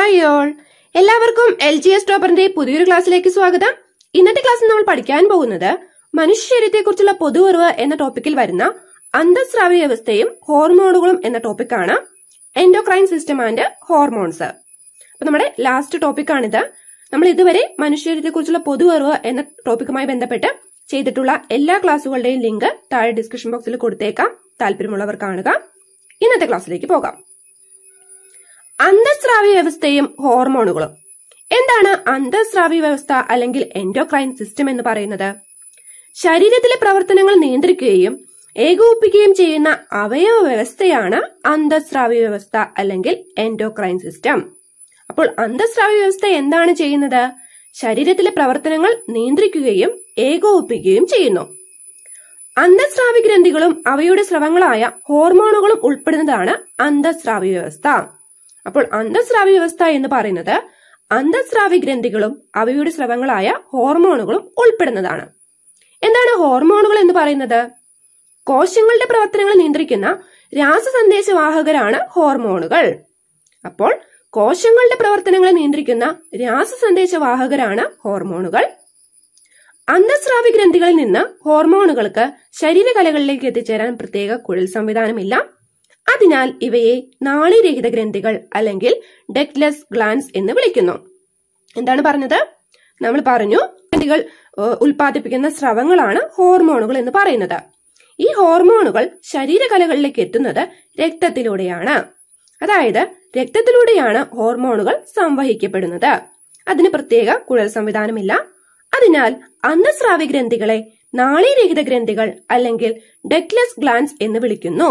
hi all എല്ലാവർക്കും L G S ടോപ്പറിന്റെ പുതിയൊരു ക്ലാസ്സിലേക്ക് സ്വാഗതം ഇന്നത്തെ ക്ലാസ്സിൽ നമ്മൾ പഠിക്കാൻ പോകുന്നത് മനുഷ്യ ശരീരത്തെക്കുറിച്ചുള്ള പൊതുവറിവ് എന്ന ടോപ്പിക്കിൽ വരുന്ന അന്തസ്രാവ്യ വ്യവസ്ഥയും ഹോർമോണുകളും എന്ന ടോപ്പിക്കാണ് എൻഡോക്രൈൻ സിസ്റ്റം ആൻഡ് ഹോർമോൺസ് അപ്പൊ നമ്മുടെ ലാസ്റ്റ് ടോപ്പിക്കാണിത് നമ്മൾ ഇതുവരെ മനുഷ്യ ശരീരത്തെക്കുറിച്ചുള്ള പൊതുവറിവ് എന്ന ടോപ്പിക്കുമായി ബന്ധപ്പെട്ട് ചെയ്തിട്ടുള്ള എല്ലാ ക്ലാസ്സുകളുടെയും ലിങ്ക് താഴെ ഡിസ്ക്രിപ്ഷൻ ബോക്സിൽ കൊടുത്തേക്കാം താല്പര്യമുള്ളവർ കാണുക ഇന്നത്തെ ക്ലാസ്സിലേക്ക് പോകാം അന്തസ്രാവ്യ വ്യവസ്ഥയും ഹോർമോണുകളും എന്താണ് അന്തസ്രാവ്യ വ്യവസ്ഥ അല്ലെങ്കിൽ എൻഡോക്രൈൻ സിസ്റ്റം എന്ന് പറയുന്നത് ശരീരത്തിലെ പ്രവർത്തനങ്ങൾ നിയന്ത്രിക്കുകയും ഏകോപിപ്പിക്കുകയും ചെയ്യുന്ന അവയവ വ്യവസ്ഥയാണ് അന്തസ്രാവ്യ വ്യവസ്ഥ അല്ലെങ്കിൽ എൻഡോക്രൈൻ സിസ്റ്റം അപ്പോൾ അന്തസ്രാവ്യ വ്യവസ്ഥ എന്താണ് ചെയ്യുന്നത് ശരീരത്തിലെ പ്രവർത്തനങ്ങൾ നിയന്ത്രിക്കുകയും ഏകോപിപ്പിക്കുകയും ചെയ്യുന്നു അന്തസ്രാവി ഗ്രന്ഥികളും അവയുടെ സ്രവങ്ങളായ ഹോർമോണുകളും ഉൾപ്പെടുന്നതാണ് അന്തസ്രാവി വ്യവസ്ഥ അപ്പോൾ അന്തസ്രാവി വ്യവസ്ഥ എന്ന് പറയുന്നത് അന്തസ്രാവി ഗ്രന്ഥികളും അവയുടെ സ്രവങ്ങളായ ഹോർമോണുകളും ഉൾപ്പെടുന്നതാണ് എന്താണ് ഹോർമോണുകൾ എന്ന് പറയുന്നത് കോശങ്ങളുടെ പ്രവർത്തനങ്ങൾ നിയന്ത്രിക്കുന്ന രാസസന്ദേശവാഹകരാണ് ഹോർമോണുകൾ അപ്പോൾ കോശങ്ങളുടെ പ്രവർത്തനങ്ങളെ നിയന്ത്രിക്കുന്ന രാസസന്ദേശവാഹകരാണ് ഹോർമോണുകൾ അന്തസ്രാവി ഗ്രന്ഥികളിൽ നിന്ന് ഹോർമോണുകൾക്ക് ശരീരകലകളിലേക്ക് എത്തിച്ചേരാൻ പ്രത്യേക കുഴൽ സംവിധാനമില്ല അതിനാൽ ഇവയെ നാളീരഹിത ഗ്രന്ഥികൾ അല്ലെങ്കിൽ ഡെക്ലെസ് ഗ്ലാൻസ് എന്ന് വിളിക്കുന്നു എന്താണ് പറഞ്ഞത് നമ്മൾ പറഞ്ഞു ഗ്രന്ഥികൾ ഏഹ്, ഉൽപ്പാദിപ്പിക്കുന്ന സ്രവങ്ങളാണ് ഹോർമോണുകൾ എന്ന് പറയുന്നത് ഈ ഹോർമോണുകൾ ശരീരകലകളിലേക്ക് എത്തുന്നത് രക്തത്തിലൂടെയാണ് അതായത് രക്തത്തിലൂടെയാണ് ഹോർമോണുകൾ സംവഹിക്കപ്പെടുന്നത് അതിന് പ്രത്യേക കുഴൽ സംവിധാനമില്ല അതിനാൽ അന്തസ്രാവി ഗ്രന്ഥികളെ നാളീരഹിത ഗ്രന്ഥികൾ അല്ലെങ്കിൽ ഡെക്ലെസ് ഗ്ലാൻസ് എന്ന് വിളിക്കുന്നു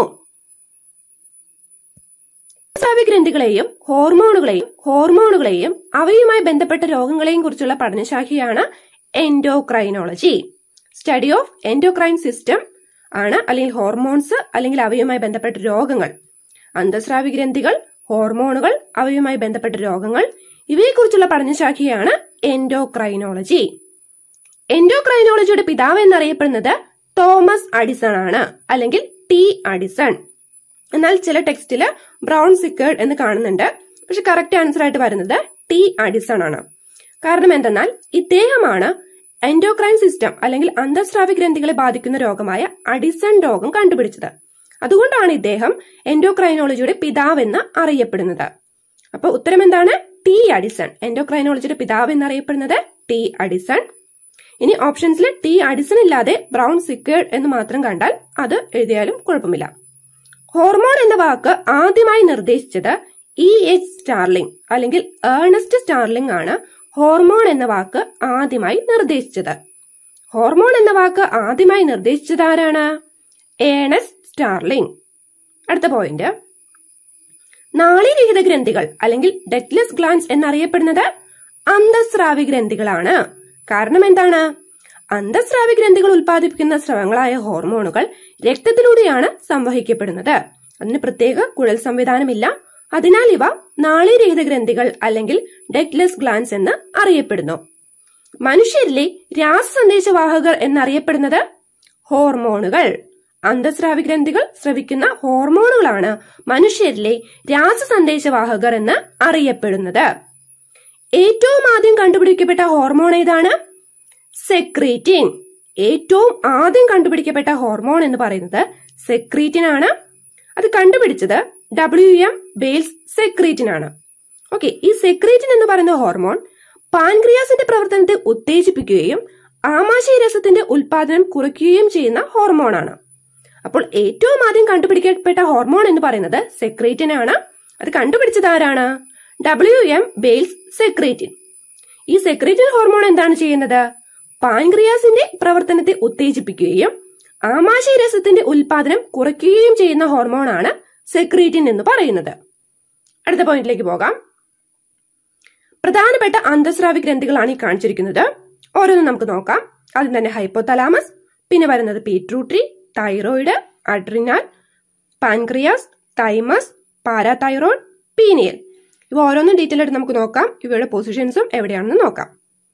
സ്രാവി ഗ്രന്ഥികളെയും ഹോർമോണുകളെയും ഹോർമോണുകളെയും അവയുമായി ബന്ധപ്പെട്ട രോഗങ്ങളെയും കുറിച്ചുള്ള പഠനശാഖയാണ് endocrinology study of endocrine system ആണ് അല്ലെങ്കിൽ ഹോർമോൺസ് അല്ലെങ്കിൽ അവയുമായി ബന്ധപ്പെട്ട രോഗങ്ങൾ അന്തസ്രാവി ഗ്രന്ഥികൾ ഹോർമോണുകൾ അവയുമായി ബന്ധപ്പെട്ട രോഗങ്ങൾ ഇവയെക്കുറിച്ചുള്ള പഠനശാഖയാണ് എൻഡോക്രൈനോളജി എൻഡോക്രൈനോളജിയുടെ പിതാവ് എന്നറിയപ്പെടുന്നത് തോമസ് അഡിസൺ ആണ് അല്ലെങ്കിൽ ടി അഡിസൺ എന്നാൽ ചില ടെക്സ്റ്റില് ബ്രൗൺ സിക്കേർഡ് എന്ന് കാണുന്നുണ്ട് പക്ഷെ കറക്റ്റ് ആൻസർ ആയിട്ട് വരുന്നത് ടി അഡിസൺ ആണ് കാരണം എന്തെന്നാൽ ഇദ്ദേഹമാണ് എൻഡോക്രൈൻ സിസ്റ്റം അല്ലെങ്കിൽ അന്തസ്രാവി ഗ്രന്ഥികളെ ബാധിക്കുന്ന രോഗമായ അഡിസൺ രോഗം കണ്ടുപിടിച്ചത് അതുകൊണ്ടാണ് ഇദ്ദേഹം എൻഡോക്രൈനോളജിയുടെ പിതാവെന്ന് അറിയപ്പെടുന്നത് അപ്പൊ ഉത്തരം എന്താണ് ടി അഡിസൺ എൻഡോക്രൈനോളജിയുടെ പിതാവ് എന്നറിയപ്പെടുന്നത് ടി അഡിസൺ ഇനി ഓപ്ഷൻസിൽ ടി അഡിസൺ ഇല്ലാതെ ബ്രൗൺ സിക്കേർഡ് എന്ന് മാത്രം കണ്ടാൽ അത് എഴുതിയാലും കുഴപ്പമില്ല ഹോർമോൺ എന്ന വാക്ക് ആദ്യമായി നിർദ്ദേശിച്ചത് ഇ എച്ച് സ്റ്റാർലിംഗ് അല്ലെങ്കിൽ ഏണസ്റ്റ് സ്റ്റാർലിംഗ് ആണ് ഹോർമോൺ എന്ന വാക്ക് ആദ്യമായി നിർദ്ദേശിച്ചത് ഹോർമോൺ എന്ന വാക്ക് ആദ്യമായി നിർദ്ദേശിച്ചത് ആരാണ് ഏണസ്റ്റ് സ്റ്റാർലിംഗ് അടുത്ത പോയിന്റ് നാളീരഹിത ഗ്രന്ഥികൾ അല്ലെങ്കിൽ ഡെക്ലെസ് ഗ്ലാൻസ് എന്നറിയപ്പെടുന്നത് അന്തസ്രാവി ഗ്രന്ഥികളാണ് കാരണം എന്താണ് അന്തസ്രാവി ഗ്രന്ഥികൾ ഉൽപ്പാദിപ്പിക്കുന്ന സ്രവങ്ങളായ ഹോർമോണുകൾ രക്തത്തിലൂടെയാണ് സംവഹിക്കപ്പെടുന്നത് അതിന് പ്രത്യേക കുഴൽ സംവിധാനമില്ല അതിനാൽ ഇവ നാളീരഹിത ഗ്രന്ഥികൾ അല്ലെങ്കിൽ ഡെക്ലെസ് ഗ്ലാൻസ് എന്ന് അറിയപ്പെടുന്നു മനുഷ്യരിലെ രാസസന്ദേശവാഹകർ എന്നറിയപ്പെടുന്നത് ഹോർമോണുകൾ അന്തസ്രാവി ഗ്രന്ഥികൾ സ്രവിക്കുന്ന ഹോർമോണുകളാണ് മനുഷ്യരിലെ രാസസന്ദേശവാഹകർ എന്ന് അറിയപ്പെടുന്നത് ഏറ്റവും ആദ്യം കണ്ടുപിടിക്കപ്പെട്ട ഹോർമോൺ ഏതാണ് സെക്രീറ്റിൻ ഏറ്റവും ആദ്യം കണ്ടുപിടിക്കപ്പെട്ട ഹോർമോൺ എന്ന് പറയുന്നത് സെക്രീറ്റിൻ ആണ് അത് കണ്ടുപിടിച്ചത് ഡബ്ല്യു എം ബെയിൽസ് സെക്രീറ്റിൻ ആണ് ഓക്കെ ഈ സെക്രീറ്റിൻ എന്ന് പറയുന്ന ഹോർമോൺ പാൻക്രിയാസിന്റെ പ്രവർത്തനത്തെ ഉത്തേജിപ്പിക്കുകയും ആമാശയരസത്തിന്റെ ഉൽപാദനം കുറയ്ക്കുകയും ചെയ്യുന്ന ഹോർമോണാണ് അപ്പോൾ ഏറ്റവും ആദ്യം കണ്ടുപിടിക്കപ്പെട്ട ഹോർമോൺ എന്ന് പറയുന്നത് സെക്രീറ്റിൻ ആണ് അത് കണ്ടുപിടിച്ചത് ആരാണ് ഡബ്ല്യു എം ബെയിൽസ് സെക്രീറ്റിൻ ഈ സെക്രീറ്റിൻ ഹോർമോൺ എന്താണ് ചെയ്യുന്നത് പാൻക്രിയാസിന്റെ പ്രവർത്തനത്തെ ഉത്തേജിപ്പിക്കുകയും ആമാശയരസത്തിന്റെ ഉൽപാദനം കുറയ്ക്കുകയും ചെയ്യുന്ന ഹോർമോണാണ് സെക്രീറ്റിൻ എന്ന് പറയുന്നത് അടുത്ത പോയിന്റിലേക്ക് പോകാം പ്രധാനപ്പെട്ട അന്തസ്രാവി ഗ്രന്ഥികളാണ് ഈ കാണിച്ചിരിക്കുന്നത് ഓരോന്നും നമുക്ക് നോക്കാം ആദ്യം തന്നെ ഹൈപ്പോതലാമസ് പിന്നെ വരുന്നത് pituitary thyroid adrenal pancreas thymus parathyroid pineal ഇവ ഓരോന്നും ഡീറ്റെയിൽ ആയിട്ട് നമുക്ക് നോക്കാം ഇവയുടെ പൊസിഷൻസും എവിടെയാണെന്ന് നോക്കാം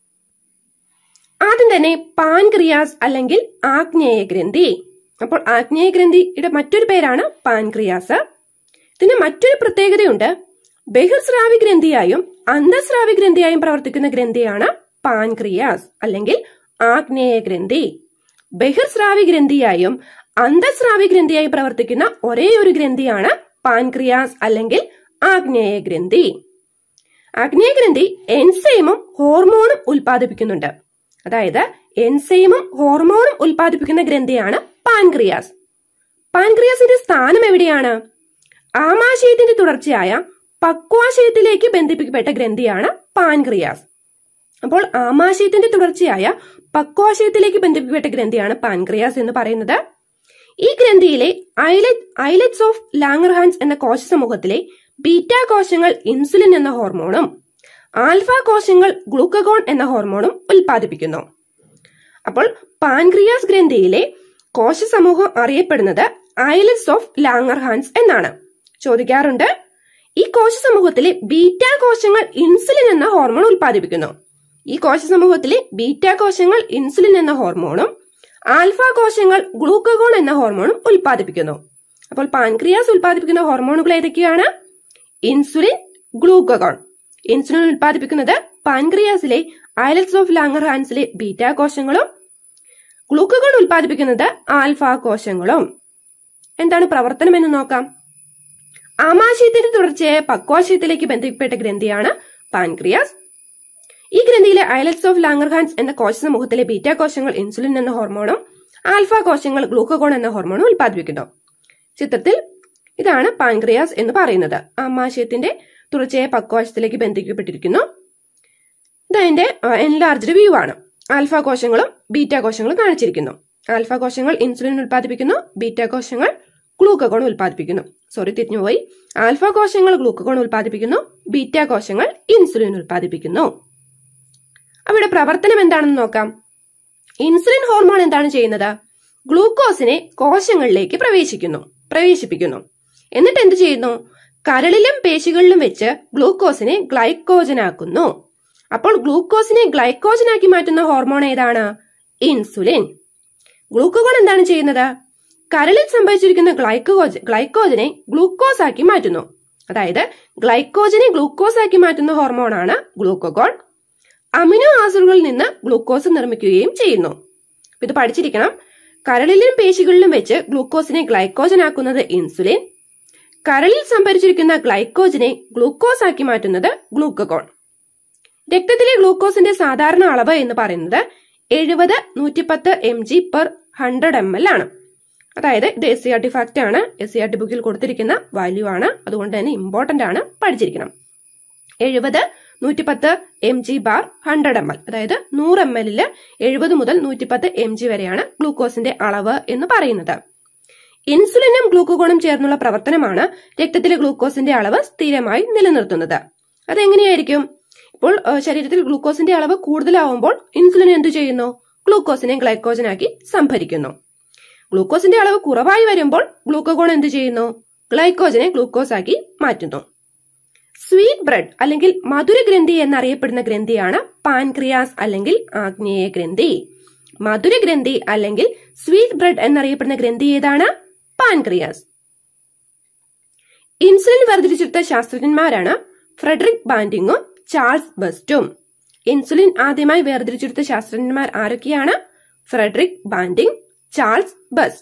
ആദ്യം തന്നെ പാൻക്രിയാസ് അല്ലെങ്കിൽ ആഗ്നേയ ഗ്രന്ഥി അപ്പോൾ ആഗ്നേയ ഗ്രന്ഥിയുടെ മറ്റൊരു പേരാണ് പാൻക്രിയാസ് ഇതിന് മറ്റൊരു പ്രത്യേകതയുണ്ട് ബഹിർസ്രാവി ഗ്രന്ഥിയായും അന്തസ്രാവി ഗ്രന്ഥിയായും പ്രവർത്തിക്കുന്ന ഗ്രന്ഥിയാണ് പാൻക്രിയാസ് അല്ലെങ്കിൽ ആഗ്നേയ ഗ്രന്ഥി ബഹിർസ്രാവി ഗ്രന്ഥിയായും അന്തസ്രാവി ഗ്രന്ഥിയായി പ്രവർത്തിക്കുന്ന ഒരേ ഒരു ഗ്രന്ഥിയാണ് പാൻക്രിയാസ് അല്ലെങ്കിൽ ആഗ്നേയ ഗ്രന്ഥി ആഗ്നേയ ഗ്രന്ഥി എൻസൈമും ഹോർമോണും ഉൽപ്പാദിപ്പിക്കുന്നുണ്ട് അതായത് എൻസൈമും ഹോർമോണും ഉൽപ്പാദിപ്പിക്കുന്ന ഗ്രന്ഥിയാണ് പാൻക്രിയാസ് പാൻക്രിയാസിന്റെ സ്ഥാനം എവിടെയാണ് ആമാശയത്തിന്റെ തുടർച്ചയായ പക്വാശയത്തിലേക്ക് ബന്ധിപ്പിക്കപ്പെട്ട ഗ്രന്ഥിയാണ് പാൻക്രിയാസ് അപ്പോൾ ആമാശയത്തിന്റെ തുടർച്ചയായ പക്വാശയത്തിലേക്ക് ബന്ധിപ്പിക്കപ്പെട്ട ഗ്രന്ഥിയാണ് പാൻക്രിയാസ് എന്ന് പറയുന്നത് ഈ ഗ്രന്ഥിയിലെ ഐലറ്റ് ഐലറ്റ്സ് ഓഫ് ലാങ്ങർഹാൻസ് എന്ന കോശ സമൂഹത്തിലെ ബീറ്റ കോശങ്ങൾ ഇൻസുലിൻ എന്ന ഹോർമോണും ആൽഫ കോശങ്ങൾ ഗ്ലൂക്കഗോൺ എന്ന ഹോർമോണും ഉൽപ്പാദിപ്പിക്കുന്നു അപ്പോൾ പാൻക്രിയാസ് ഗ്രന്ഥിയിലെ കോശ സമൂഹം അറിയപ്പെടുന്നത് ഐലറ്റ്സ് ഓഫ് ലാങ്ങർഹാൻസ് എന്നാണ് ചോദിക്കാറുണ്ട് ഈ കോശ സമൂഹത്തിലെ ബീറ്റ കോശങ്ങൾ ഇൻസുലിൻ എന്ന ഹോർമോൺ ഉൽപ്പാദിപ്പിക്കുന്നു ഈ കോശ സമൂഹത്തിലെ ബീറ്റ കോശങ്ങൾ ഇൻസുലിൻ എന്ന ഹോർമോണും ആൽഫ കോശങ്ങൾ ഗ്ലൂക്കഗോൺ എന്ന ഹോർമോണും ഉൽപ്പാദിപ്പിക്കുന്നു അപ്പോൾ പാൻക്രിയാസ് ഉൽപ്പാദിപ്പിക്കുന്ന ഹോർമോണുകൾ ഏതൊക്കെയാണ് ഇൻസുലിൻ ഗ്ലൂക്കഗോൺ ഇൻസുലിൻ ഉൽപ്പാദിപ്പിക്കുന്നത് പാൻക്രിയാസിലെ ഐലറ്റ്സ് ഓഫ് ലാങ്ങർഹാൻസിലെ ബീറ്റ കോശങ്ങളും ഗ്ലൂക്കഗോൺ ഉൽപ്പാദിപ്പിക്കുന്നത് ആൽഫ കോശങ്ങളും എന്താണ് പ്രവർത്തനം എന്ന് നോക്കാം ആമാശയത്തിന്റെ തുടർച്ചയായ പക്വാശയത്തിലേക്ക് ബന്ധിക്കപ്പെട്ട ഗ്രന്ഥിയാണ് പാൻക്രിയാസ് ഈ ഗ്രന്ഥിയിലെ ഐലറ്റ്സ് ഓഫ് ലാങ്ങർഹാൻസ് എന്ന കോശ സമൂഹത്തിലെ ബീറ്റ കോശങ്ങൾ ഇൻസുലിൻ എന്ന ഹോർമോണും ആൽഫ കോശങ്ങൾ ഗ്ലൂക്കഗോൺ എന്ന ഹോർമോണും ഉൽപ്പാദിപ്പിക്കുന്നു ചിത്രത്തിൽ ഇതാണ് പാൻക്രിയാസ് എന്ന് പറയുന്നത് ആമാശയത്തിന്റെ തുടർച്ചയായ പക്വാശയത്തിലേക്ക് ബന്ധിക്കപ്പെട്ടിരിക്കുന്നു ഇത് അതിന്റെ എൻലാർജ്ഡ് വ്യൂ ആണ് ആൽഫ കോശങ്ങളും ബീറ്റ കോശങ്ങളും കാണിച്ചിരിക്കുന്നു ആൽഫ കോശങ്ങൾ ഇൻസുലിൻ ഉൽപ്പാദിപ്പിക്കുന്നു ബീറ്റ കോശങ്ങൾ ഗ്ലൂക്കഗോൺ ഉൽപ്പാദിപ്പിക്കുന്നു സോറി തിരിഞ്ഞുപോയി ആൽഫ കോശങ്ങൾ ഗ്ലൂക്കഗോൺ ഉൽപ്പാദിപ്പിക്കുന്നു ബീറ്റ കോശങ്ങൾ ഇൻസുലിൻ ഉൽപ്പാദിപ്പിക്കുന്നു അവിടെ പ്രവർത്തനം എന്താണെന്ന് നോക്കാം ഇൻസുലിൻ ഹോർമോൺ എന്താണ് ചെയ്യുന്നത് ഗ്ലൂക്കോസിനെ കോശങ്ങളിലേക്ക് പ്രവേശിക്കുന്നു പ്രവേശിപ്പിക്കുന്നു എന്നിട്ട് എന്ത് ചെയ്യുന്നു കരളിലും പേശികളിലും വെച്ച് ഗ്ലൂക്കോസിനെ ഗ്ലൈക്കോജനാക്കുന്നു അപ്പോൾ ഗ്ലൂക്കോസിനെ ഗ്ലൈക്കോജനാക്കി മാറ്റുന്ന ഹോർമോൺ ഏതാണ് ഇൻസുലിൻ ഗ്ലൂക്കോഗോൺ എന്താണ് ചെയ്യുന്നത് കരളിൽ സംഭവിച്ചിരിക്കുന്ന ഗ്ലൈക്കോജ് ഗ്ലൈക്കോജനെ ഗ്ലൂക്കോസ് ആക്കി മാറ്റുന്നു അതായത് ഗ്ലൈക്കോജനെ ഗ്ലൂക്കോസ് ആക്കി മാറ്റുന്ന ഹോർമോണാണ് ഗ്ലൂക്കോഗോൺ അമിനോ ആസിഡുകളിൽ നിന്ന് ഗ്ലൂക്കോസ് നിർമ്മിക്കുകയും ചെയ്യുന്നു ഇത് പഠിച്ചിരിക്കണം കരളിലും പേശികളിലും വെച്ച് ഗ്ലൂക്കോസിനെ ഗ്ലൈക്കോജൻ ആക്കുന്നത് ഇൻസുലിൻ കരളിൽ സംഭരിച്ചിരിക്കുന്ന ഗ്ലൈക്കോജനെ ഗ്ലൂക്കോസ് ആക്കി മാറ്റുന്നത് ഗ്ലൂക്കോൺ രക്തത്തിലെ ഗ്ലൂക്കോസിന്റെ സാധാരണ അളവ് എന്ന് പറയുന്നത് എഴുപത് നൂറ്റിപ്പത്ത് M G per hundred M L ആണ് അതായത് ഇത് S C R T fact ആണ് എസ് സി ആർ ടി ബുക്കിൽ കൊടുത്തിരിക്കുന്ന വാല്യൂ ആണ് അതുകൊണ്ട് തന്നെ ഇമ്പോർട്ടന്റ് ആണ് പഠിച്ചിരിക്കണം എഴുപത് നൂറ്റിപ്പത്ത് M G per hundred M L അതായത് നൂറ് എം എല്ലില് എഴുപത് മുതൽ നൂറ്റിപ്പത്ത് എം ജി വരെയാണ് ഗ്ലൂക്കോസിന്റെ അളവ് എന്ന് പറയുന്നത് ഇൻസുലിനും ഗ്ലൂക്കോഗോണും ചേർന്നുള്ള പ്രവർത്തനമാണ് രക്തത്തിലെ ഗ്ലൂക്കോസിന്റെ അളവ് സ്ഥിരമായി നിലനിർത്തുന്നത് അതെങ്ങനെയായിരിക്കും ഇപ്പോൾ ഏഹ്, ശരീരത്തിൽ ഗ്ലൂക്കോസിന്റെ അളവ് കൂടുതലാവുമ്പോൾ ഇൻസുലിൻ എന്തു ചെയ്യുന്നു ഗ്ലൂക്കോസിനെ ഗ്ലൈക്കോജനാക്കി സംഭരിക്കുന്നു ഗ്ലൂക്കോസിന്റെ അളവ് കുറവായി വരുമ്പോൾ ഗ്ലൂക്കോഗോൺ എന്ത് ചെയ്യുന്നു ഗ്ലൈക്കോജനെ ഗ്ലൂക്കോസ് ആക്കി മാറ്റുന്നു സ്വീറ്റ് ബ്രെഡ് അല്ലെങ്കിൽ മധുരഗ്രന്ഥി എന്നറിയപ്പെടുന്ന ഗ്രന്ഥിയാണ് പാൻക്രിയാസ് അല്ലെങ്കിൽ ആഗ്നേയ ഗ്രന്ഥി മധുരഗ്രന്ഥി അല്ലെങ്കിൽ സ്വീറ്റ് ബ്രെഡ് എന്നറിയപ്പെടുന്ന ഗ്രന്ഥി ഏതാണ് പാൻക്രിയാസ് ഇൻസുലിൻ വേർതിരിച്ചെടുത്ത ശാസ്ത്രജ്ഞന്മാരാണ് ഫ്രെഡറിക് ബാൻഡിങ്ങും ചാൾസ് ബസ്റ്റും ഇൻസുലിൻ ആദ്യമായി വേർതിരിച്ചെടുത്ത ശാസ്ത്രജ്ഞന്മാർ ആരൊക്കെയാണ് Frederick Banting Charles Best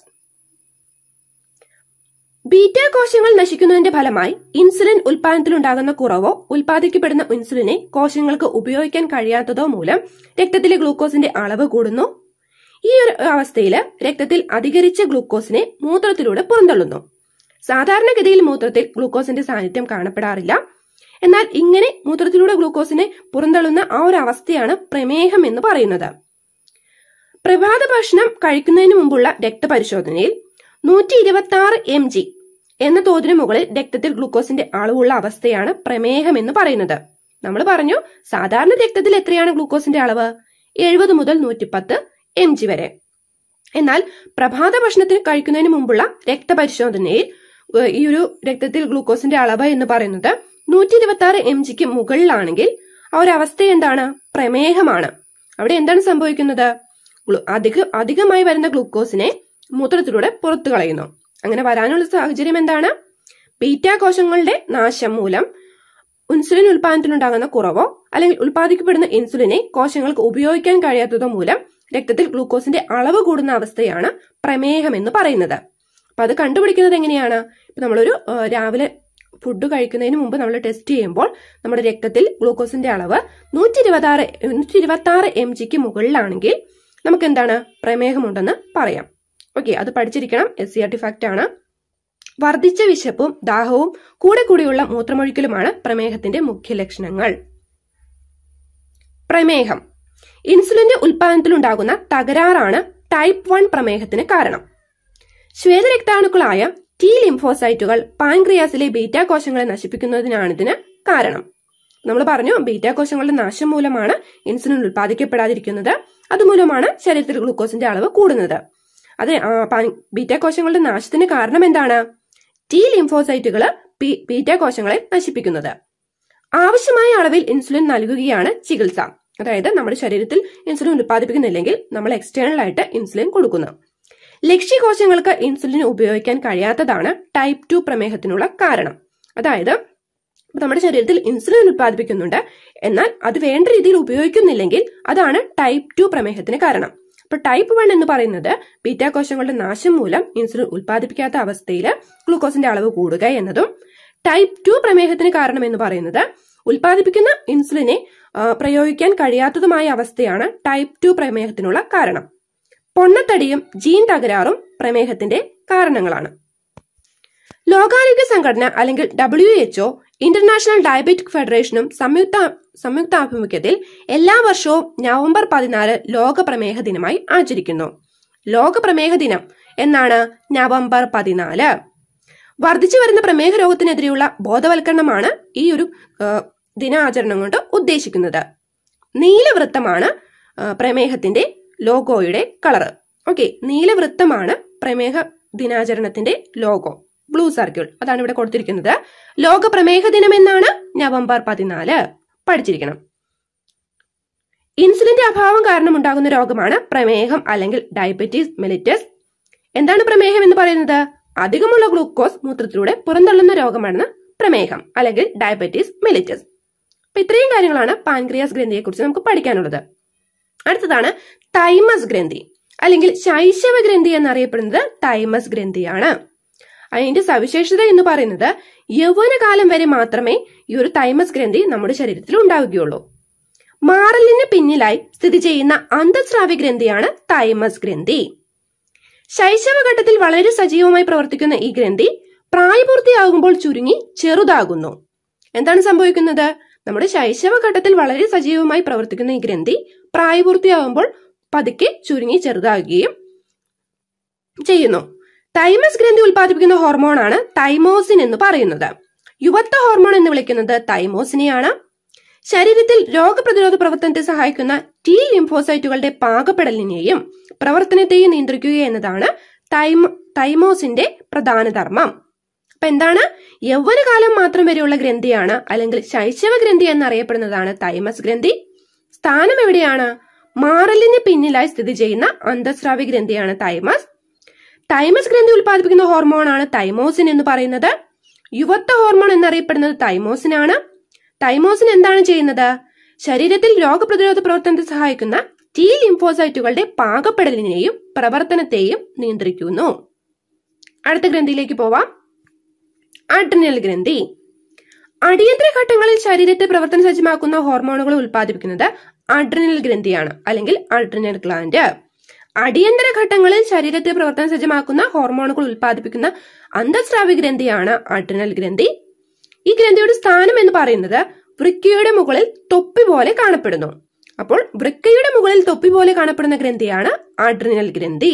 beta കോശങ്ങൾ നശിക്കുന്നതിന്റെ ഫലമായി ഇൻസുലിൻ ഉൽപാദനത്തിലുണ്ടാകുന്ന കുറവോ ഉൽപ്പാദിക്കപ്പെടുന്ന ഇൻസുലിനെ കോശങ്ങൾക്ക് ഉപയോഗിക്കാൻ കഴിയാത്തതോ മൂലം രക്തത്തിലെ ഗ്ലൂക്കോസിന്റെ അളവ് കൂടുന്നു ഈ ഒരു അവസ്ഥയിൽ രക്തത്തിൽ അധികരിച്ച ഗ്ലൂക്കോസിനെ മൂത്രത്തിലൂടെ പുറന്തള്ളുന്നു സാധാരണഗതിയിൽ മൂത്രത്തിൽ ഗ്ലൂക്കോസിന്റെ സാന്നിധ്യം കാണപ്പെടാറില്ല എന്നാൽ ഇങ്ങനെ മൂത്രത്തിലൂടെ ഗ്ലൂക്കോസിനെ പുറന്തള്ളുന്ന ആ ഒരു അവസ്ഥയാണ് പ്രമേഹം എന്ന് പറയുന്നത് പ്രഭാത ഭക്ഷണം കഴിക്കുന്നതിന് മുമ്പുള്ള രക്തപരിശോധനയിൽ നൂറ്റി ഇരുപത്തി ആറ് എം ജി എന്ന തോതിന് മുകളിൽ രക്തത്തിൽ ഗ്ലൂക്കോസിന്റെ അളവുള്ള അവസ്ഥയാണ് പ്രമേഹം എന്ന് പറയുന്നത് നമ്മൾ പറഞ്ഞു സാധാരണ രക്തത്തിൽ എത്രയാണ് ഗ്ലൂക്കോസിന്റെ അളവ് എഴുപത് മുതൽ നൂറ്റിപ്പത്ത് എം ജി വരെ എന്നാൽ പ്രഭാത ഭക്ഷണത്തിന് കഴിക്കുന്നതിന് മുമ്പുള്ള രക്തപരിശോധനയിൽ ഏഹ്, ഈ ഒരു രക്തത്തിൽ ഗ്ലൂക്കോസിന്റെ അളവ് എന്ന് പറയുന്നത് നൂറ്റി ഇരുപത്തി ആറ് എം ജിക്ക് മുകളിലാണെങ്കിൽ ആ ഒരു അവസ്ഥ എന്താണ് പ്രമേഹമാണ് അവിടെ എന്താണ് സംഭവിക്കുന്നത് ഗ്ലൂ- അധിക അധികമായി വരുന്ന ഗ്ലൂക്കോസിനെ മൂത്രത്തിലൂടെ പുറത്തു കളയുന്നു അങ്ങനെ വരാനുള്ള സാഹചര്യം എന്താണ് ബീറ്റ കോശങ്ങളുടെ നാശം മൂലം ഇൻസുലിൻ ഉൽപാദനത്തിലുണ്ടാകുന്ന കുറവോ അല്ലെങ്കിൽ ഉൽപ്പാദിക്കപ്പെടുന്ന ഇൻസുലിനെ കോശങ്ങൾക്ക് ഉപയോഗിക്കാൻ കഴിയാത്തതോ മൂലം രക്തത്തിൽ ഗ്ലൂക്കോസിന്റെ അളവ് കൂടുന്ന അവസ്ഥയാണ് പ്രമേഹം എന്ന് പറയുന്നത് അപ്പൊ അത് കണ്ടുപിടിക്കുന്നത് എങ്ങനെയാണ് ഇപ്പൊ നമ്മളൊരു ആ, രാവിലെ ഫുഡ് കഴിക്കുന്നതിന് മുമ്പ് നമ്മൾ ടെസ്റ്റ് ചെയ്യുമ്പോൾ നമ്മുടെ രക്തത്തിൽ ഗ്ലൂക്കോസിന്റെ അളവ് നൂറ്റി ഇരുപത്തി ആറ് നൂറ്റി ഇരുപത്തി ആറ് എം ജിക്ക് മുകളിലാണെങ്കിൽ നമുക്ക് എന്താണ് പ്രമേഹമുണ്ടെന്ന് പറയാം ഓക്കെ അത് പഠിച്ചിരിക്കണം S C R T fact ആണ് വർദ്ധിച്ച വിശപ്പും ദാഹവും കൂടെ കൂടിയുള്ള മൂത്രമൊഴിക്കലുമാണ് പ്രമേഹത്തിന്റെ മുഖ്യ ലക്ഷണങ്ങൾ പ്രമേഹം ഇൻസുലിന്റെ ഉൽപാദനത്തിലുണ്ടാകുന്ന തകരാറാണ് ടൈപ്പ് വൺ പ്രമേഹത്തിന് കാരണം ശ്വേതരക്താണുക്കളായ ടി ലിംഫോസൈറ്റുകൾ പാൻക്രിയാസിലെ ബീറ്റാ കോശങ്ങളെ നശിപ്പിക്കുന്നതിനാണ് ഇതിന് കാരണം നമ്മൾ പറഞ്ഞു ബീറ്റാ കോശങ്ങളുടെ നാശം മൂലമാണ് ഇൻസുലിൻ ഉൽപ്പാദിക്കപ്പെടാതിരിക്കുന്നത് അതുമൂലമാണ് ശരീരത്തിൽ ഗ്ലൂക്കോസിന്റെ അളവ് കൂടുന്നത് അത് ആ, പാൻ- ബീറ്റാ കോശങ്ങളുടെ നാശത്തിന് കാരണം എന്താണ് ടി ലിംഫോസൈറ്റുകൾ ബീറ്റാ കോശങ്ങളെ നശിപ്പിക്കുന്നത് ആവശ്യമായ അളവിൽ ഇൻസുലിൻ നൽകുകയാണ് ചികിത്സ അതായത് നമ്മുടെ ശരീരത്തിൽ ഇൻസുലിൻ ഉൽപ്പാദിപ്പിക്കുന്നില്ലെങ്കിൽ നമ്മൾ എക്സ്റ്റേണൽ ആയിട്ട് ഇൻസുലിൻ കൊടുക്കുന്നു ലക്ഷ്യകോശങ്ങൾക്ക് ഇൻസുലിൻ ഉപയോഗിക്കാൻ കഴിയാത്തതാണ് ടൈപ്പ് ടു പ്രമേഹത്തിനുള്ള കാരണം അതായത് ഇപ്പൊ നമ്മുടെ ശരീരത്തിൽ ഇൻസുലിൻ ഉൽപ്പാദിപ്പിക്കുന്നുണ്ട് എന്നാൽ അത് വേണ്ട രീതിയിൽ ഉപയോഗിക്കുന്നില്ലെങ്കിൽ അതാണ് ടൈപ്പ് ടു പ്രമേഹത്തിന് കാരണം അപ്പൊ ടൈപ്പ് വൺ എന്ന് പറയുന്നത് ബീറ്റാ കോശങ്ങളുടെ നാശം മൂലം ഇൻസുലിൻ ഉൽപ്പാദിപ്പിക്കാത്ത അവസ്ഥയിൽ ഗ്ലൂക്കോസിന്റെ അളവ് കൂടുക എന്നതും ടൈപ്പ് ടു പ്രമേഹത്തിന് കാരണം എന്ന് പറയുന്നത് ഉൽപ്പാദിപ്പിക്കുന്ന ഇൻസുലിനെ ആ, പ്രയോഗിക്കാൻ കഴിയാത്തതുമായ അവസ്ഥയാണ് ടൈപ്പ് ടു പ്രമേഹത്തിനുള്ള കാരണം പൊണ്ണത്തടിയും ജീൻ തകരാറും പ്രമേഹത്തിന്റെ കാരണങ്ങളാണ് ലോകാരോഗ്യ സംഘടന അല്ലെങ്കിൽ ഡബ്ല്യു എച്ച്ഒ ഇന്റർനാഷണൽ ഡയബറ്റിക് ഫെഡറേഷനും സംയുക്ത സംയുക്താഭിമുഖ്യത്തിൽ എല്ലാ വർഷവും നവംബർ പതിനാല് ലോക പ്രമേഹ ദിനമായി ആചരിക്കുന്നു ലോക പ്രമേഹ ദിനം എന്നാണ് നവംബർ പതിനാല് വർദ്ധിച്ചു വരുന്ന പ്രമേഹ രോഗത്തിനെതിരെയുള്ള ബോധവൽക്കരണമാണ് ഈ ഒരു ആ, ദിനാചരണം കൊണ്ട് ഉദ്ദേശിക്കുന്നത് നീലവൃത്തമാണ് ആ, പ്രമേഹത്തിന്റെ ലോഗോയുടെ കളറ് ഓക്കെ നീലവൃത്തമാണ് പ്രമേഹ ദിനാചരണത്തിന്റെ ലോഗോ ബ്ലൂ സർക്കിൾ അതാണ് ഇവിടെ കൊടുത്തിരിക്കുന്നത് ലോക പ്രമേഹ ദിനം എന്നാണ് നവംബർ പതിനാല് പഠിച്ചിരിക്കണം ഇൻസുലിന്റെ അഭാവം കാരണം ഉണ്ടാകുന്ന രോഗമാണ് പ്രമേഹം അല്ലെങ്കിൽ ഡയബറ്റീസ് മെലിറ്റസ് എന്താണ് പ്രമേഹം എന്ന് പറയുന്നത് അധികമുള്ള ഗ്ലൂക്കോസ് മൂത്രത്തിലൂടെ പുറന്തള്ളുന്ന രോഗമാണ് പ്രമേഹം അല്ലെങ്കിൽ ഡയബറ്റീസ് മെലിറ്റസ് അപ്പൊ ഇത്രയും കാര്യങ്ങളാണ് പാൻക്രിയാസ് ഗ്രന്ഥിയെ കുറിച്ച് നമുക്ക് പഠിക്കാനുള്ളത് അടുത്തതാണ് തൈമസ് ഗ്രന്ഥി അല്ലെങ്കിൽ ശൈശവ ഗ്രന്ഥി എന്നറിയപ്പെടുന്നത് തൈമസ് ഗ്രന്ഥിയാണ് അതിന്റെ സവിശേഷത എന്ന് പറയുന്നത് യൗവനകാലം വരെ മാത്രമേ ഈ ഒരു തൈമസ് ഗ്രന്ഥി നമ്മുടെ ശരീരത്തിൽ ഉണ്ടാവുകയുള്ളൂ മാറലിന് പിന്നിലായി സ്ഥിതി ചെയ്യുന്ന അന്തസ്രാവി ഗ്രന്ഥിയാണ് തൈമസ് ഗ്രന്ഥി ശൈശവഘട്ടത്തിൽ വളരെ സജീവമായി പ്രവർത്തിക്കുന്ന ഈ ഗ്രന്ഥി പ്രായപൂർത്തിയാകുമ്പോൾ ചുരുങ്ങി ചെറുതാകുന്നു എന്താണ് സംഭവിക്കുന്നത് നമ്മുടെ ശൈശവഘട്ടത്തിൽ വളരെ സജീവമായി പ്രവർത്തിക്കുന്ന ഈ ഗ്രന്ഥി പ്രായപൂർത്തിയാകുമ്പോൾ പതുക്കെ ചുരുങ്ങി ചെറുതാകുകയും ചെയ്യുന്നു തൈമസ് ഗ്രന്ഥി ഉൽപ്പാദിപ്പിക്കുന്ന ഹോർമോണാണ് തൈമോസിൻ എന്ന് പറയുന്നത് യുവത്വ ഹോർമോൺ എന്ന് വിളിക്കുന്നത് തൈമോസിനെയാണ് ശരീരത്തിൽ രോഗപ്രതിരോധ പ്രവർത്തനത്തെ സഹായിക്കുന്ന ടി ലിംഫോസൈറ്റുകളുടെ പാകപ്പെടലിനെയും പ്രവർത്തനത്തെയും നിയന്ത്രിക്കുക എന്നതാണ് തൈമ തൈമോസിന്റെ പ്രധാന ധർമ്മം അപ്പൊ എന്താണ് യൗവനകാലം മാത്രം വരെയുള്ള ഗ്രന്ഥിയാണ് അല്ലെങ്കിൽ ശൈശവ ഗ്രന്ഥി എന്നറിയപ്പെടുന്നതാണ് തൈമസ് ഗ്രന്ഥി സ്ഥാനം എവിടെയാണ് മാറലിന് പിന്നിലായി സ്ഥിതി ചെയ്യുന്ന അന്തസ്രാവി ഗ്രന്ഥിയാണ് തൈമസ് തൈമസ് ഗ്രന്ഥി ഉൽപ്പാദിപ്പിക്കുന്ന ഹോർമോണാണ് തൈമോസിൻ എന്ന് പറയുന്നത് യുവത്വ ഹോർമോൺ എന്നറിയപ്പെടുന്നത് തൈമോസിനാണ് തൈമോസിൻ എന്താണ് ചെയ്യുന്നത് ശരീരത്തിൽ രോഗപ്രതിരോധ പ്രവർത്തനത്തെ സഹായിക്കുന്ന ടി ലിംഫോസൈറ്റുകളുടെ പാകപ്പെടലിനെയും പ്രവർത്തനത്തെയും നിയന്ത്രിക്കുന്നു അടുത്ത ഗ്രന്ഥിയിലേക്ക് പോവാം അഡ്രിനൽ ഗ്രന്ഥി അടിയന്തര ഘട്ടങ്ങളിൽ ശരീരത്തെ പ്രവർത്തന സജ്ജമാക്കുന്ന ഹോർമോണുകൾ ഉൽപ്പാദിപ്പിക്കുന്നത് അഡ്രിനൽ ഗ്രന്ഥിയാണ് അല്ലെങ്കിൽ അഡ്രിനൽ ഗ്ലാൻഡ് അടിയന്തര ഘട്ടങ്ങളിൽ ശരീരത്തെ പ്രവർത്തന സജ്ജമാക്കുന്ന ഹോർമോണുകൾ ഉൽപ്പാദിപ്പിക്കുന്ന അന്തസ്രാവി ഗ്രന്ഥിയാണ് അഡ്രിനൽ ഗ്രന്ഥി ഈ ഗ്രന്ഥിയുടെ സ്ഥാനം എന്ന് പറയുന്നത് വൃക്കയുടെ മുകളിൽ തൊപ്പി പോലെ കാണപ്പെടുന്നു അപ്പോൾ വൃക്കയുടെ മുകളിൽ തൊപ്പി പോലെ കാണപ്പെടുന്ന ഗ്രന്ഥിയാണ് അഡ്രിനൽ ഗ്രന്ഥി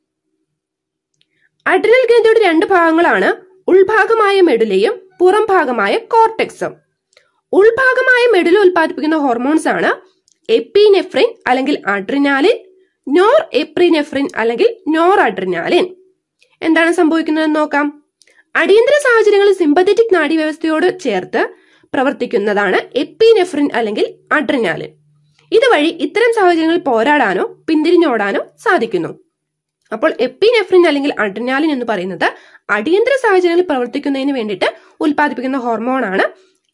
അഡ്രിനൽ ഗ്രന്ഥിയുടെ രണ്ട് ഭാഗങ്ങളാണ് ഉൾഭാഗമായ മെഡുലയും പുറം ഭാഗമായ കോർട്ടെക്സും ഉൾഭാഗമായ മെഡുല ഉൽപ്പാദിപ്പിക്കുന്ന ഹോർമോൺസ് ആണ് എപ്പിനെഫ്രിൻ അല്ലെങ്കിൽ അഡ്രിനാലിൻ നോർ എപ്രിനെഫ്രിൻ അല്ലെങ്കിൽ നോർ അഡ്രിനാലിൻ എന്താണ് സംഭവിക്കുന്നതെന്ന് നോക്കാം അടിയന്തര സാഹചര്യങ്ങളിൽ സിമ്പത്തറ്റിക് നാഡീവ്യവസ്ഥയോട് ചേർത്ത് പ്രവർത്തിക്കുന്നതാണ് എപ്പിനെഫ്രിൻ അല്ലെങ്കിൽ അഡ്രിനാലിൻ ഇതുവഴി ഇത്തരം സാഹചര്യങ്ങളിൽ പോരാടാനോ പിന്തിരിഞ്ഞോടാനോ സാധിക്കുന്നു അപ്പോൾ എപ്പിനെഫ്രിൻ അല്ലെങ്കിൽ അഡ്രിനാലിൻ എന്ന് പറയുന്നത് അടിയന്തര സാഹചര്യങ്ങളിൽ പ്രവർത്തിക്കുന്നതിന് വേണ്ടിയിട്ട് ഉൽപ്പാദിപ്പിക്കുന്ന ഹോർമോണാണ്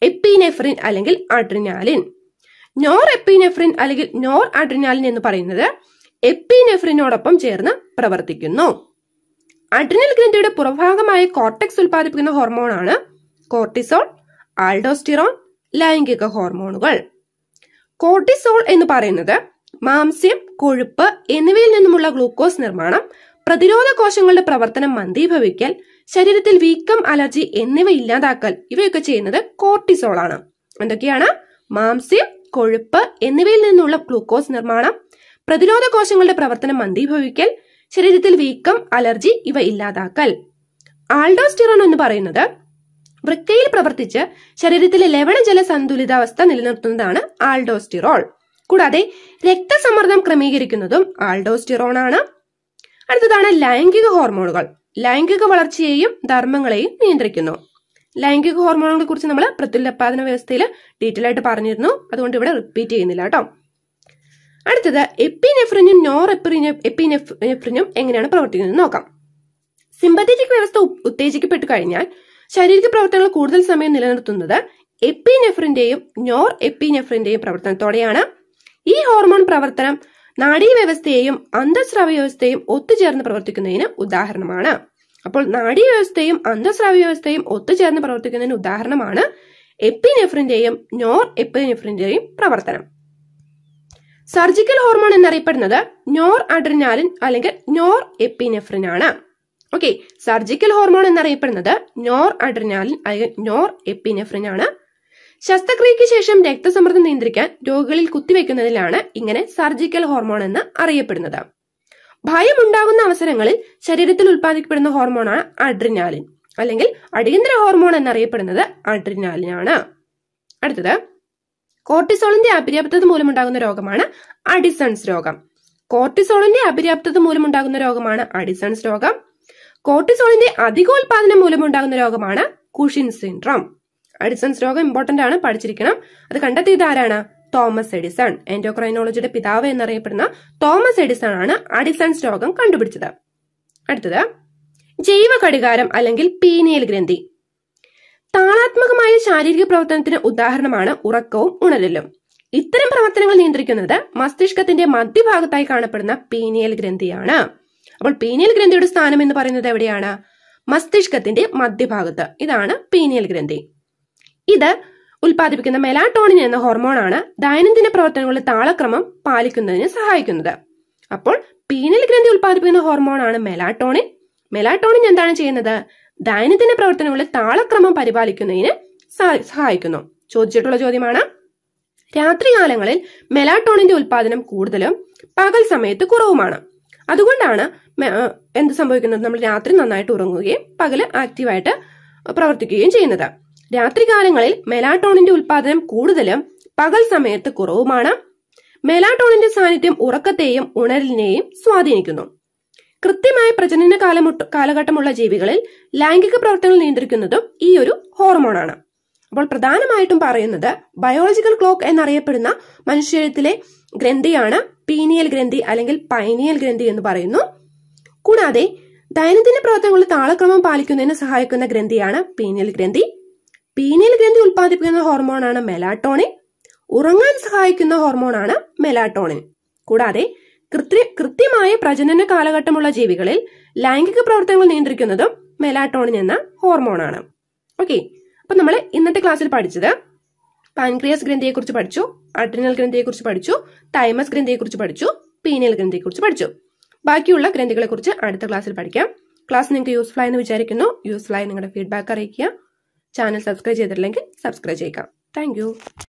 എപ്പിനെഫ്രിൻ അല്ലെങ്കിൽ അഡ്രിനാലിൻ നോർ എപ്പിനെഫ്രിൻ അല്ലെങ്കിൽ നോർ അഡ്രിനാലിൻ എന്ന് പറയുന്നത് എപ്പിനെഫ്രിനോടൊപ്പം ചേർന്ന് പ്രവർത്തിക്കുന്നു അഡ്രിനൽ ഗ്രന്ഥിയുടെ പുറഭാഗമായ കോർട്ടെക്സ് ഉൽപ്പാദിപ്പിക്കുന്ന ഹോർമോണാണ് കോർട്ടിസോൾ ആൾഡോസ്റ്റിറോൺ ലൈംഗിക ഹോർമോണുകൾ കോർട്ടിസോൾ എന്ന് പറയുന്നത് മാംസ്യം കൊഴുപ്പ് എന്നിവയിൽ നിന്നുമുള്ള ഗ്ലൂക്കോസ് നിർമ്മാണം പ്രതിരോധ കോശങ്ങളുടെ പ്രവർത്തനം മന്ദീഭവിക്കൽ ശരീരത്തിൽ വീക്കം അലർജി എന്നിവ ഇല്ലാതാക്കൽ ഇവയൊക്കെ ചെയ്യുന്നത് കോർട്ടിസോൾ ആണ് എന്തൊക്കെയാണ് മാംസ്യം കൊഴുപ്പ് എന്നിവയിൽ നിന്നുള്ള ഗ്ലൂക്കോസ് നിർമ്മാണം പ്രതിരോധ കോശങ്ങളുടെ പ്രവർത്തനം മന്ദീഭവിക്കൽ ശരീരത്തിൽ വീക്കം അലർജി ഇവ ഇല്ലാതാക്കൽ ആൾഡോസ്റ്റിറോൺ എന്ന് പറയുന്നത് വൃക്കയിൽ പ്രവർത്തിച്ച് ശരീരത്തിലെ ലവണജല സന്തുലിതാവസ്ഥ നിലനിർത്തുന്നതാണ് ആൾഡോസ്റ്റിറോൾ കൂടാതെ രക്തസമ്മർദ്ദം ക്രമീകരിക്കുന്നതും ആൾഡോസ്റ്റിറോൺ ആണ് അടുത്തതാണ് ലൈംഗിക ഹോർമോണുകൾ ലൈംഗിക വളർച്ചയെയും ധർമ്മങ്ങളെയും നിയന്ത്രിക്കുന്നു ലൈംഗിക ഹോർമോണുകളെ കുറിച്ച് നമ്മൾ പ്രത്യുൽപാദന വ്യവസ്ഥയിൽ ഡീറ്റെയിൽ ആയിട്ട് പറഞ്ഞിരുന്നു അതുകൊണ്ട് ഇവിടെ റിപ്പീറ്റ് ചെയ്യുന്നില്ല കേട്ടോ അടുത്തത് എപ്പിനെഫ്രിനും നോർ എപ്പിനെഫ്രിനും എങ്ങനെയാണ് പ്രവർത്തിക്കുന്നത് നോക്കാം സിമ്പത്തറ്റിക് വ്യവസ്ഥ ഉ- ഉത്തേജിക്കപ്പെട്ടു കഴിഞ്ഞാൽ ശാരീരിക പ്രവർത്തനങ്ങൾ കൂടുതൽ സമയം നിലനിർത്തുന്നത് എപ്പിനെഫ്രിന്റെയും നോർ എപ്പിനെഫ്രിന്റെയും പ്രവർത്തനത്തോടെയാണ് ഈ ഹോർമോൺ പ്രവർത്തനം നാഡീവ്യവസ്ഥയെയും അന്തസ്രാവ വ്യവസ്ഥയും ഒത്തുചേർന്ന് പ്രവർത്തിക്കുന്നതിന് ഉദാഹരണമാണ് അപ്പോൾ നാഡീവ്യവസ്ഥയും അന്തസ്രാവ വ്യവസ്ഥയും ഒത്തുചേർന്ന് പ്രവർത്തിക്കുന്നതിന് ഉദാഹരണമാണ് എപ്പിനെഫ്രിന്റെയും നോർ എപ്പിനെഫ്രിന്റെയും പ്രവർത്തനം സർജിക്കൽ ഹോർമോൺ എന്നറിയപ്പെടുന്നത് നോർ അഡ്രിനാലിൻ അല്ലെങ്കിൽ നോർ എപ്പിനെഫ്രിൻ ആണ് ഓക്കെ സർജിക്കൽ ഹോർമോൺ എന്നറിയപ്പെടുന്നത് നോർ അഡ്രിനാലിൻ അല്ലെങ്കിൽ നോർ എപ്പിനെഫ്രിൻ ആണ് ശസ്ത്രക്രിയയ്ക്ക് ശേഷം രക്തസമ്മർദ്ദം നിയന്ത്രിക്കാൻ രോഗികളിൽ കുത്തിവെക്കുന്നതിലാണ് ഇങ്ങനെ സർജിക്കൽ ഹോർമോൺ എന്ന് അറിയപ്പെടുന്നത് ഭയമുണ്ടാകുന്ന അവസരങ്ങളിൽ ശരീരത്തിൽ ഉൽപ്പാദിക്കപ്പെടുന്ന ഹോർമോണാണ് അഡ്രിനാലിൻ അല്ലെങ്കിൽ അടിയന്തര ഹോർമോൺ എന്നറിയപ്പെടുന്നത് അഡ്രിനാലിൻ ആണ് അടുത്തത് കോർട്ടിസോളിന്റെ അപര്യാപ്തത മൂലമുണ്ടാകുന്ന രോഗമാണ് അഡിസൺസ് രോഗം കോർട്ടിസോളിന്റെ അപര്യാപ്തത മൂലമുണ്ടാകുന്ന രോഗമാണ് അഡിസൺസ് രോഗം കോർട്ടിസോളിന്റെ അധികോൽപാദനം മൂലമുണ്ടാകുന്ന രോഗമാണ് കുഷിൻ സിൻഡ്രോം അഡിസൺസ് രോഗം ഇമ്പോർട്ടന്റ് ആണ് പഠിച്ചിരിക്കണം അത് കണ്ടെത്തിയത് ആരാണ് തോമസ് എഡിസൺ എൻഡോക്രൈനോളജിയുടെ പിതാവ് എന്നറിയപ്പെടുന്ന തോമസ് എഡിസൺ ആണ് അഡിസൺസ് രോഗം കണ്ടുപിടിച്ചത് അടുത്തത് ജൈവ ഘടികാരം അല്ലെങ്കിൽ പീനിയൽ ഗ്രന്ഥി താളാത്മകമായ ശാരീരിക പ്രവർത്തനത്തിന് ഉദാഹരണമാണ് ഉറക്കവും ഉണരലും ഇത്തരം പ്രവർത്തനങ്ങൾ നിയന്ത്രിക്കുന്നത് മസ്തിഷ്കത്തിന്റെ മധ്യഭാഗത്തായി കാണപ്പെടുന്ന പീനിയൽ ഗ്രന്ഥിയാണ് അപ്പോൾ പീനിയൽ ഗ്രന്ഥിയുടെ സ്ഥാനം എന്ന് പറയുന്നത് എവിടെയാണ് മസ്തിഷ്കത്തിന്റെ മധ്യഭാഗത്ത് ഇതാണ് പീനിയൽ ഗ്രന്ഥി ഇത് ഉൽപ്പാദിപ്പിക്കുന്ന മെലാട്ടോണിൻ എന്ന ഹോർമോണാണ് ദൈനംദിന പ്രവർത്തനങ്ങളുടെ താളക്രമം പാലിക്കുന്നതിന് സഹായിക്കുന്നത് അപ്പോൾ പീനിയൽ ഗ്രന്ഥി ഉൽപ്പാദിപ്പിക്കുന്ന ഹോർമോണാണ് മെലാട്ടോണിൻ മെലാട്ടോണിൻ എന്താണ് ചെയ്യുന്നത് ദൈനംദിന പ്രവർത്തനങ്ങളുടെ താളക്രമം പരിപാലിക്കുന്നതിന് സഹാ- സഹായിക്കുന്നു ചോദിച്ചിട്ടുള്ള ചോദ്യമാണ് രാത്രികാലങ്ങളിൽ മെലാട്ടോണിന്റെ ഉൽപാദനം കൂടുതലും പകൽ സമയത്ത് കുറവുമാണ് അതുകൊണ്ടാണ് മെ- ആ, എന്ത് സംഭവിക്കുന്നത് നമ്മൾ രാത്രി നന്നായിട്ട് ഉറങ്ങുകയും പകല് ആക്റ്റീവായിട്ട് പ്രവർത്തിക്കുകയും ചെയ്യുന്നത് രാത്രികാലങ്ങളിൽ മെലാട്ടോണിന്റെ ഉൽപാദനം കൂടുതലും പകൽ സമയത്ത് കുറവുമാണ് മെലാട്ടോണിന്റെ സാന്നിധ്യം ഉറക്കത്തെയും ഉണരലിനെയും സ്വാധീനിക്കുന്നു കൃത്യമായ പ്രജനന കാലമുട്ട കാലഘട്ടമുള്ള ജീവികളിൽ ലൈംഗിക പ്രവർത്തനങ്ങൾ നിയന്ത്രിക്കുന്നതും ഈ ഒരു ഹോർമോണാണ് അപ്പോൾ പ്രധാനമായിട്ടും പറയുന്നത് ബയോളജിക്കൽ ക്ലോക്ക് എന്നറിയപ്പെടുന്ന മനുഷ്യത്തിലെ ഗ്രന്ഥിയാണ് പീനിയൽ ഗ്രന്ഥി അല്ലെങ്കിൽ പൈനിയൽ ഗ്രന്ഥി എന്ന് പറയുന്നു കൂടാതെ ദൈനംദിന പ്രവർത്തനങ്ങളിൽ താളക്രമം പാലിക്കുന്നതിന് സഹായിക്കുന്ന ഗ്രന്ഥിയാണ് പീനിയൽ ഗ്രന്ഥി പീനിയൽ ഗ്രന്ഥി ഉൽപ്പാദിപ്പിക്കുന്ന ഹോർമോണാണ് മെലാട്ടോണിൻ ഉറങ്ങാൻ സഹായിക്കുന്ന ഹോർമോണാണ് മെലാട്ടോണിൻ കൂടാതെ കൃത്രി- കൃത്യമായ പ്രജനന കാലഘട്ടമുള്ള ജീവികളിൽ ലൈംഗിക പ്രവർത്തനങ്ങൾ നിയന്ത്രിക്കുന്നതും മെലാട്ടോണിൻ എന്ന ഹോർമോണാണ് ഓക്കെ അപ്പൊ നമ്മൾ ഇന്നത്തെ ക്ലാസ്സിൽ പഠിച്ചത് പാൻക്രിയാസ് ഗ്രന്ഥിയെക്കുറിച്ച് പഠിച്ചു അഡ്രിനൽ ഗ്രന്ഥിയെക്കുറിച്ച് പഠിച്ചു തൈമസ് ഗ്രന്ഥിയെക്കുറിച്ച് പഠിച്ചു പീനിയൽ ഗ്രന്ഥിയെക്കുറിച്ച് പഠിച്ചു ബാക്കിയുള്ള ഗ്രന്ഥികളെ കുറിച്ച് അടുത്ത ക്ലാസ്സിൽ പഠിക്കാം ക്ലാസ് നിങ്ങൾക്ക് യൂസ്ഫുൾ ആയെന്ന് വിചാരിക്കുന്നു യൂസ്ഫുൾ ആയി നിങ്ങളുടെ ഫീഡ്ബാക്ക് അറിയിക്കുക ചാനൽ സബ്സ്ക്രൈബ് ചെയ്തിട്ടില്ലെങ്കിൽ സബ്സ്ക്രൈബ് ചെയ്യുക താങ്ക്